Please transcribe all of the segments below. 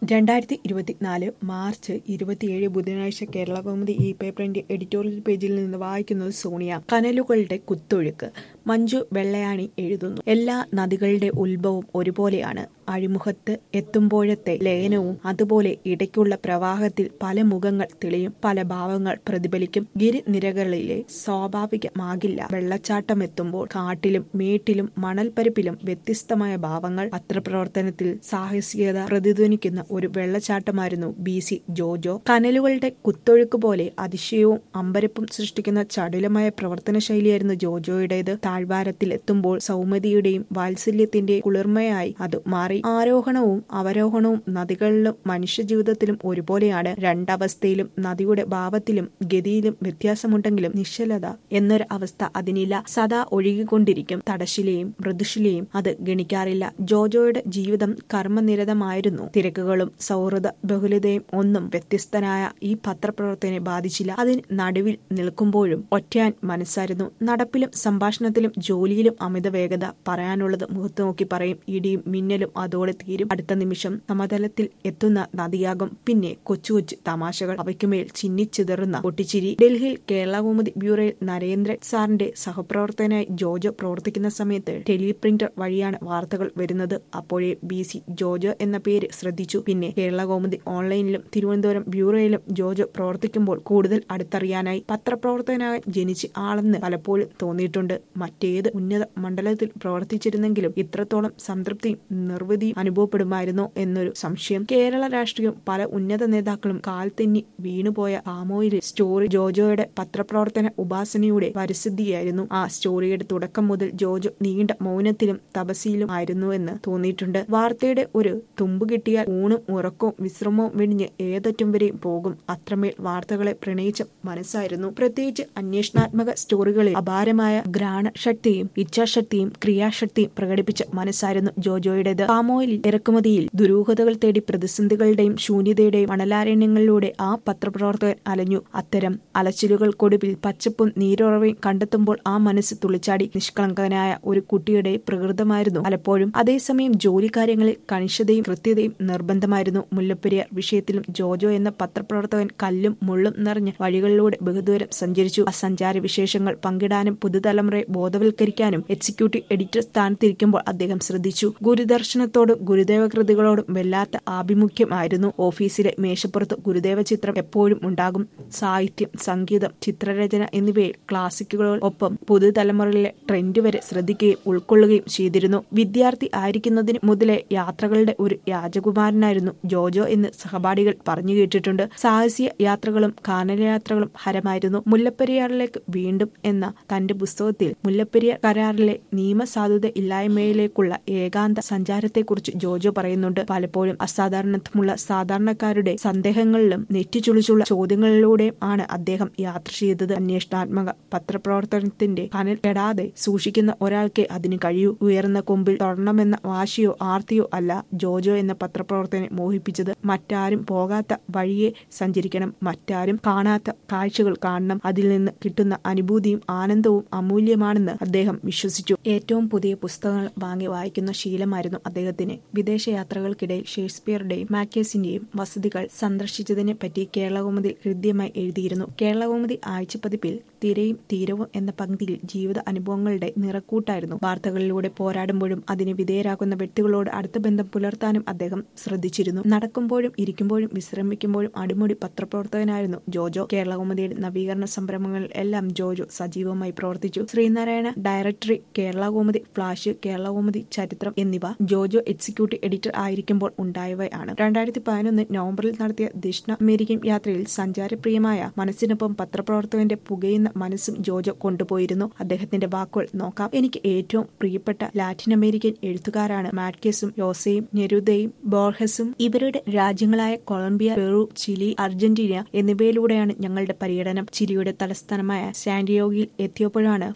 രണ്ടായിരത്തി ഇരുപത്തിനാല് മാർച്ച് ഇരുപത്തിയേഴ് ബുധനാഴ്ച കേരള കൗമുദി ഈ പേപ്പറിന്റെ എഡിറ്റോറിയൽ പേജിൽ നിന്ന് വായിക്കുന്നത് സോണിയ കനലുകളുടെ കുത്തൊഴുക്ക് മഞ്ജു വെള്ളയാണി എഴുതുന്നു എല്ലാ നദികളുടെ ഉത്ഭവം ഒരുപോലെയാണ് അഴിമുഖത്ത് എത്തുമ്പോഴത്തെ ലയനവും അതുപോലെ ഇടയ്ക്കുള്ള പ്രവാഹത്തിൽ പല മുഖങ്ങൾ തെളിയും പല ഭാവങ്ങൾ പ്രതിഫലിക്കും ഗിരിനിരകളിലെ സ്വാഭാവികമാകില്ല വെള്ളച്ചാട്ടം എത്തുമ്പോൾ കാട്ടിലും മേട്ടിലും മണൽപ്പരപ്പിലും വ്യത്യസ്തമായ ഭാവങ്ങൾ പത്രപ്രവർത്തനത്തിൽ സാഹസികത പ്രതിധ്വനിക്കുന്ന ഒരു വെള്ളച്ചാട്ടമായിരുന്നു ബി സി ജോജോ കനലുകളുടെ കുത്തൊഴുക്ക് പോലെ അതിശയവും അമ്പരപ്പും സൃഷ്ടിക്കുന്ന ചടുലമായ പ്രവർത്തന ശൈലിയായിരുന്നു ജോജോയുടേത് താഴ്വാരത്തിൽ എത്തുമ്പോൾ സൗമ്യതയുടെയും വാത്സല്യത്തിന്റെയും കുളിർമയായി അത് മാറി ആരോഹണവും അവരോഹണവും നദികളിലും മനുഷ്യജീവിതത്തിലും ഒരുപോലെയാണ് രണ്ടവസ്ഥയിലും നദിയുടെ ഭാവത്തിലും ഗതിയിലും വ്യത്യാസമുണ്ടെങ്കിലും നിശ്ചലത എന്നൊരു അവസ്ഥ അതിനില്ല സദാ ഒഴുകിക്കൊണ്ടിരിക്കും തടശിലെയും മൃദുശിലെയും അത് ഗണിക്കാറില്ല ജോജോയുടെ ജീവിതം കർമ്മനിരതമായിരുന്നു തിരക്കുകളും സൗഹൃദ ബഹുലതയും ഒന്നും വ്യത്യസ്തനായ ഈ പത്രപ്രവർത്തനെ ബാധിച്ചില്ല അതിന് നടുവിൽ നിൽക്കുമ്പോഴും ഒറ്റയാൻ മനസ്സായിരുന്നു നടപ്പിലും സംഭാഷണത്തിലും ജോലിയിലും അമിത വേഗത പറയാനുള്ളത് മുഖത്ത് നോക്കി പറയും ഇടിയും മിന്നലും അതോടെ തീരും അടുത്ത നിമിഷം സമതലത്തിൽ എത്തുന്ന നദിയാകും പിന്നെ കൊച്ചു കൊച്ചു തമാശകൾ അവയ്ക്കുമേൽ ചിന്നിച്ചിതറുന്ന പൊട്ടിച്ചിരി ഡൽഹിയിൽ കേരള കൗമുദി ബ്യൂറോയിൽ നരേന്ദ്രൻ സാറിന്റെ സഹപ്രവർത്തകനായി ജോജോ പ്രവർത്തിക്കുന്ന സമയത്ത് ടെലിപ്രിന്റർ വഴിയാണ് വാർത്തകൾ വരുന്നത് അപ്പോഴേ ബി സി ജോജോ എന്ന പേര് ശ്രദ്ധിച്ചു പിന്നെ കേരള കൗമുദി ഓൺലൈനിലും തിരുവനന്തപുരം ബ്യൂറോയിലും ജോജോ പ്രവർത്തിക്കുമ്പോൾ കൂടുതൽ അടുത്തറിയാനായി പത്രപ്രവർത്തകനാകാൻ ജനിച്ച് ആളെന്ന് പലപ്പോഴും തോന്നിയിട്ടുണ്ട് മറ്റേത് ഉന്നത മണ്ഡലത്തിൽ പ്രവർത്തിച്ചിരുന്നെങ്കിലും ഇത്രത്തോളം സംതൃപ്തിയും നിർവൃതിയും അനുഭവപ്പെടുമായിരുന്നോ എന്നൊരു സംശയം കേരള രാഷ്ട്രീയം പല ഉന്നത നേതാക്കളും കാൽ തെന്നി വീണുപോയ ആമോയിലെ സ്റ്റോറി ജോജോയുടെ പത്രപ്രവർത്തന ഉപാസനയുടെ പരിസ്ഥിതിയായിരുന്നു ആ സ്റ്റോറിയുടെ തുടക്കം മുതൽ ജോജോ നീണ്ട മൗനത്തിലും തപസിയിലും ആയിരുന്നു എന്ന് തോന്നിയിട്ടുണ്ട് വാർത്തയുടെ ഒരു തുമ്പ് കിട്ടിയാൽ ഊണും ഉറക്കവും വിശ്രമവും വെടിഞ്ഞ് ഏതറ്റം വരെയും പോകും അത്രമേൽ വാർത്തകളെ പ്രണയിച്ച മനസ്സായിരുന്നു പ്രത്യേകിച്ച് അന്വേഷണാത്മക സ്റ്റോറികളിൽ അപാരമായ ഘ്രാണശക്തിയും ഇച്ഛാശക്തിയും ക്രിയാശക്തിയും പ്രകടിപ്പിച്ച മനസ്സായിരുന്നു ജോജോയുടേത് പാമോയിലിൽ ഇറക്കുമതിയിൽ ദുരൂഹതകൾ തേടി പ്രതിസന്ധികളുടെയും ശൂന്യതയുടെയും മണലാരണ്യങ്ങളിലൂടെ ആ പത്രപ്രവർത്തകൻ അലഞ്ഞു അത്തരം അലച്ചിലുകൾക്കൊടുവിൽ പച്ചപ്പും നീരുറവയും കണ്ടെത്തുമ്പോൾ ആ മനസ്സ് തുളിച്ചാടി നിഷ്കളങ്കനായ ഒരു കുട്ടിയുടെ പ്രകൃതമായിരുന്നു പലപ്പോഴും അതേസമയം ജോലിക്കാര്യങ്ങളിൽ കണിശതയും കൃത്യതയും നിർബന്ധമായിരുന്നു മുല്ലപ്പെരിയാർ വിഷയത്തിലും ജോജോ എന്ന പത്രപ്രവർത്തകൻ കല്ലും മുള്ളും നിറഞ്ഞ വഴികളിലൂടെ ബഹുദൂരം സഞ്ചരിച്ചു ആ സഞ്ചാര വിശേഷങ്ങൾ പങ്കിടാനും പുതുതലമുറയെ ബോധവൽക്കരിക്കാനും എക്സിക്യൂട്ടീവ് എഡിറ്റർ സ്ഥാനത്തിരിക്കുമ്പോൾ അദ്ദേഹം ശ്രദ്ധിച്ചു ഗുരുദർശനത്തോടും ഗുരുദേവ കൃതികളോടും വല്ലാത്ത ആഭിമുഖ്യമായിരുന്നു ഓഫീസിലെ മേശപ്പുറത്ത് ഗുരുദേവ ചിത്രം എപ്പോഴും ഉണ്ടാകും സാഹിത്യം സംഗീതം ചിത്രരചന എന്നിവയിൽ ക്ലാസിക്കുകളൊപ്പം പുതുതലമുറയിലെ ട്രെൻഡ് വരെ ശ്രദ്ധിക്കുകയും ഉൾക്കൊള്ളുകയും ചെയ്തിരുന്നു വിദ്യാർത്ഥി ആയിരിക്കുന്നതിന് മുതലേ യാത്രകളുടെ ഒരു രാജകുമാരനായിരുന്നു ജോജോ എന്ന് സഹപാഠികൾ പറഞ്ഞു കേട്ടിട്ടുണ്ട് സാഹസിക യാത്രകളും കാനനയാത്രകളും ഹരമായിരുന്നു മുല്ലപ്പെരിയാറിലേക്ക് വീണ്ടും എന്ന തന്റെ പുസ്തകത്തിൽ മുല്ലപ്പെരിയാർ കരാറിലെ നിയമസാധുത ഇല്ലായ്മയിലേക്കുള്ള ഏകാന്ത സഞ്ചാരത്തെക്കുറിച്ച് ജോജോ പറയുന്നുണ്ട് പലപ്പോഴും അസാധാരണത്വമുള്ള സാധാരണക്കാരുടെ സന്ദേഹങ്ങളിലും നെറ്റിച്ചുളിച്ചുള്ള ചോദ്യങ്ങളിലൂടെയും ആണ് അദ്ദേഹം യാത്ര ചെയ്തത് അന്വേഷണാത്മക പത്രപ്രവർത്തനത്തിന്റെ കനൽ കെടാതെ സൂക്ഷിക്കുന്ന ഒരാൾക്കേ അതിന് കഴിയൂ ഉയർന്ന കൊമ്പിൽ തൊടണമെന്ന വാശിയോ ആർത്തിയോ അല്ല ജോജോ എന്ന പത്രപ്രവർത്തനെ മോഹിപ്പിച്ചത് മറ്റാരും പോകാത്ത വഴിയെ സഞ്ചരിക്കണം മറ്റാരും കാണാത്ത കാഴ്ചകൾ കാണണം അതിൽ നിന്ന് കിട്ടുന്ന അനുഭൂതിയും ആനന്ദവും അമൂല്യമാണെന്ന് അദ്ദേഹം വിശ്വസിച്ചു ഏറ്റവും പുതിയ പുസ്തകങ്ങൾ വാങ്ങി വായിക്കുന്ന ശീലമായിരുന്നു അദ്ദേഹത്തിന് വിദേശയാത്രകൾക്കിടയിൽ ഷേക്സ്പിയറുടെയും മാക്കേസിന്റെയും വസതികൾ സന്ദർശിച്ചതിനെ പറ്റി കേരളകൗമുദിൽ ഹൃദ്യമായി എഴുതിയിരുന്നു കേരളകൗമുദി ആഴ്ചപ്പതിപ്പിൽ തിരയും തീരവും എന്ന പങ്ക്തിയിൽ ജീവിത അനുഭവങ്ങളുടെ നിറക്കൂട്ടായിരുന്നു വാർത്തകളിലൂടെ പോരാടുമ്പോഴും അതിന് വിധേയരാകുന്ന വ്യക്തികളോട് അടുത്ത ബന്ധം പുലർത്താനും അദ്ദേഹം ശ്രദ്ധിച്ചിരുന്നു നടക്കുമ്പോഴും ഇരിക്കുമ്പോഴും വിശ്രമിക്കുമ്പോഴും അടിമുടി പത്രപ്രവർത്തകനായിരുന്നു ജോജോ കേരളകൗമുദിയുടെ നവീകരണ സംരംഭങ്ങളിൽ എല്ലാം ജോജോ സജീവമായി പ്രവർത്തിച്ചു ശ്രീനാരായണ ഡയറക്ടറി കേരളകൗമുദി ഫ്ലാഷ് കേരളകൗമുദി ചരിത്രം എന്നിവ ജോജോ എക്സിക്യൂട്ടീവ് എഡിറ്റർ ആയിരിക്കുമ്പോൾ ഉണ്ടായവയാണ് രണ്ടായിരത്തി പതിനൊന്ന് നവംബറിൽ നടത്തിയ ദക്ഷിണ അമേരിക്കൻ യാത്രയിൽ സഞ്ചാരപ്രിയമായ മനസ്സിനൊപ്പം പത്രപ്രവർത്തകന്റെ പുകയുന്ന മനസ്സും ജോജോ കൊണ്ടുപോയിരുന്നു അദ്ദേഹത്തിന്റെ വാക്കുകൾ നോക്കാം എനിക്ക് ഏറ്റവും പ്രിയപ്പെട്ട ലാറ്റിൻ അമേരിക്കൻ എഴുത്തുകാരാണ് മാറ്റ്കേസും യോസയും നെരുദയും ബോർഹസും ഇവരുടെ രാജ്യങ്ങളായ കൊളംബിയ പെറു ചിലി അർജന്റീന എന്നിവയിലൂടെയാണ് ഞങ്ങളുടെ പര്യടനം ചിലിയുടെ തലസ്ഥാനമായ സാന്റിയോഗയിൽ എത്തിയപ്പോഴാണ് ഫോൺ വന്നത്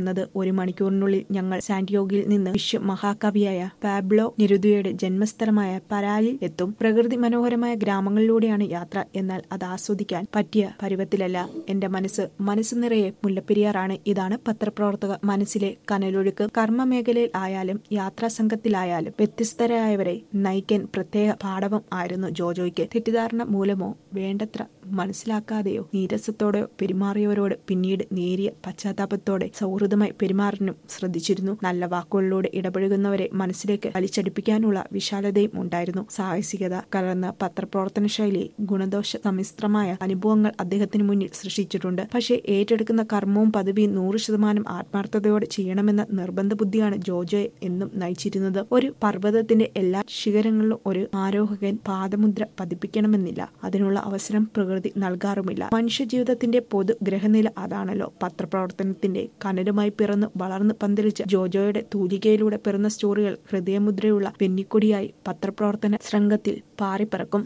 വന്നത് ഒരു മണിക്കൂറിനുള്ളിൽ ഞങ്ങൾ സാന്റിയോഗയിൽ നിന്ന് വിശ്വ മഹാകവിയായ പാബ്ലോ നിരുദയുടെ ജന്മസ്ഥലമായ പരാലിൽ എത്തും പ്രകൃതി മനോഹരമായ ഗ്രാമങ്ങളിലൂടെയാണ് യാത്ര എന്നാൽ അത് ആസ്വദിക്കാൻ പറ്റിയ പരുവത്തിലല്ല എന്റെ മനസ്സ് മനസ്സ് നിറയെ മുല്ലപ്പെരിയാറാണ് ഇതാണ് പത്രപ്രവർത്തക മനസ്സിലെ കനലൊഴുക്ക് കർമ്മ മേഖലയിൽ ആയാലും യാത്രാ സംഘത്തിലായാലും വ്യത്യസ്തരായവരെ നയിക്കാൻ പ്രത്യേക പാഠവം ആയിരുന്നു ജോജോയ്ക്ക് തെറ്റിദ്ധാരണ മൂലമോ വേണ്ടത്ര മനസ്സിലാക്കാതെയോ നീരസത്തോടെയോ പെരുമാറിയവരോട് പിന്നീട് നേരിയ പശ്ചാത്താപത്തോടെ സൗഹൃദമായി പെരുമാറാനും ശ്രദ്ധിച്ചിരുന്നു നല്ല വാക്കുകളിലൂടെ ഇടപഴകുന്നവരെ മനസ്സിലേക്ക് വലിച്ചടിപ്പിക്കാനുള്ള വിശാലതയും ഉണ്ടായിരുന്നു സാഹസികത കലർന്ന പത്രപ്രവർത്തന ശൈലി ഗുണദോഷ സമ്മിശ്രമായ അനുഭവങ്ങൾ അദ്ദേഹത്തിന് മുന്നിൽ സൃഷ്ടിച്ചിട്ടുണ്ട് പക്ഷേ ഏറ്റെടുക്കുന്ന കർമ്മവും പദവിയും നൂറ് ശതമാനം ആത്മാർത്ഥതയോടെ ചെയ്യണമെന്ന നിർബന്ധ ബുദ്ധിയാണ് ജോജോയെ എന്നും നയിച്ചിരുന്നത് ഒരു പർവ്വതത്തിന്റെ എല്ലാ ശിഖരങ്ങളിലും ഒരു ആരോഹകൻ പാദമുദ്ര പതിപ്പിക്കണമെന്നില്ല അതിനുള്ള അവസരം പ്രകൃതി നൽകാറുമില്ല മനുഷ്യജീവിതത്തിന്റെ പൊതു ഗ്രഹനില അതാണല്ലോ പത്രപ്രവർത്തനത്തിന്റെ കനലുമായി പിറന്നു വളർന്ന് പന്തലിച്ച ജോജോയുടെ തൂലികയിലൂടെ പിറന്ന സ്റ്റോറികൾ ഹൃദയമുദ്രയുള്ള വെന്നിക്കൊടിയായി പത്രപ്രവർത്തന ശൃംഗത്തിൽ പാറിപ്പറക്കും